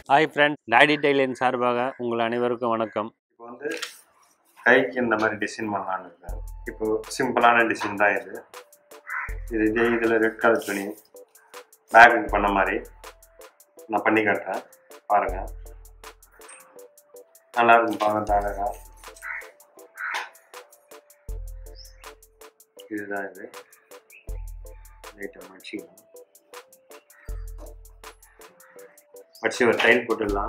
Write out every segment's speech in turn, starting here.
hi friends daddy டைலின் சார்பாக உங்கள் அனைவருக்கும் வணக்கம் இப்போ வந்து கைக்கு இந்த மாதிரி டிசைன் பண்ணலான்னு இருக்கேன் இப்போ சிம்பிளான டிசைன் தான் இது இது இதே இதில் ரெட் கலர் துணி பேக்குக்கு பண்ண மாதிரி நான் பண்ணி காட்டுறேன் பாருங்கள் நல்லா இருக்கும் பார்க்க அழகா இதுதான் இது லைட்டாக மடிச்சிக்கலாம் மடிச்சு ஒரு டைல் போட்டுடலாம்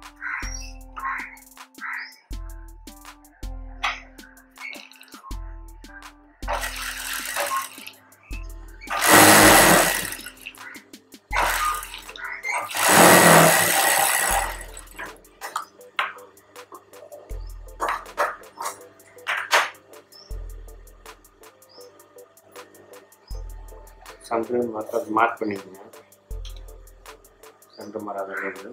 சென்டர் மார்க் மார்க் பண்ணிக்கோங்க சென்டர் மார்க் அதில் இது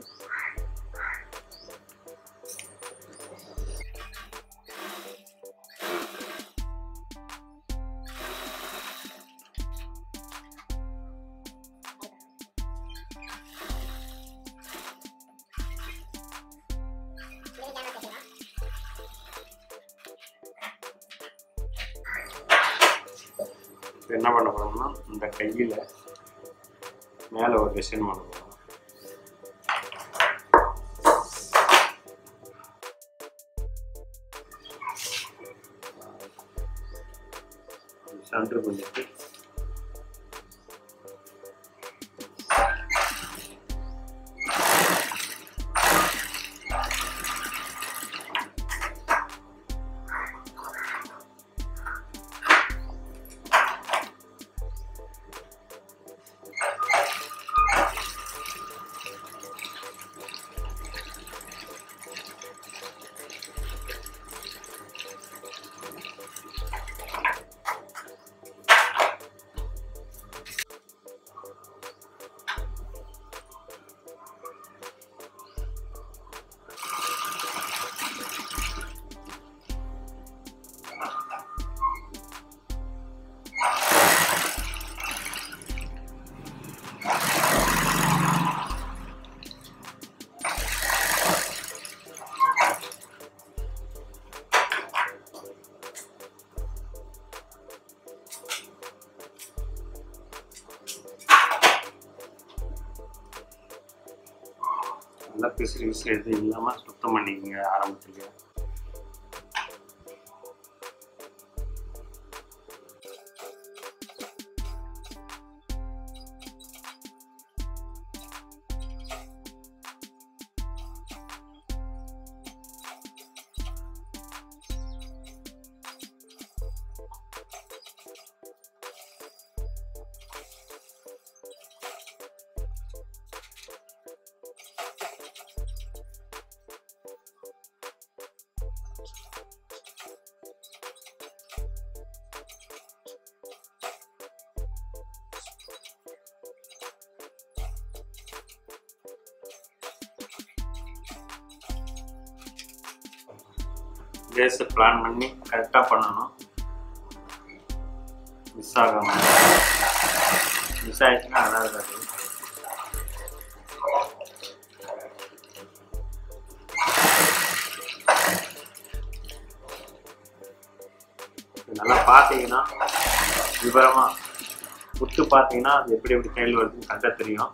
இப்போ என்ன பண்ண போறோம்னா இந்த கையில் மேலே ஒரு டிசைன் பண்ண போகிறோம் சென்டர் பண்ணிட்டு நல்லா பிசிறு விசிறு எடுத்து இல்லாமல் சுத்தம் பண்ணிக்கோங்க ஆரம்பத்துலேயே பேஸை பிளான் பண்ணி கரெக்டாக பண்ணணும் மிஸ் ஆகாமல் மிஸ் ஆயிடுச்சுன்னா நல்லா இருக்காது இது நல்லா பார்த்தீங்கன்னா விவரமாக உத்து பார்த்தீங்கன்னா அது எப்படி எப்படி கையில் வருதுன்னு கரெக்டாக தெரியும்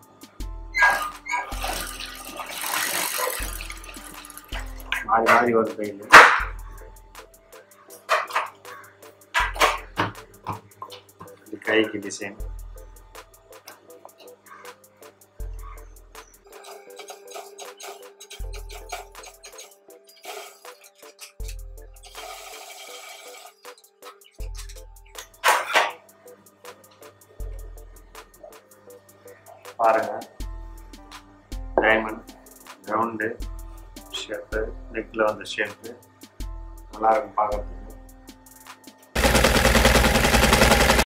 மாறி மாறி வரும் கையில் இது கைக்கு டிசைன் பாருங்க டைமண்ட் ரவுண்டு ஷேப்பு நெக்கில் வந்த ஷேப்பு நல்லா இருக்கும் பார்க்கறதுக்கு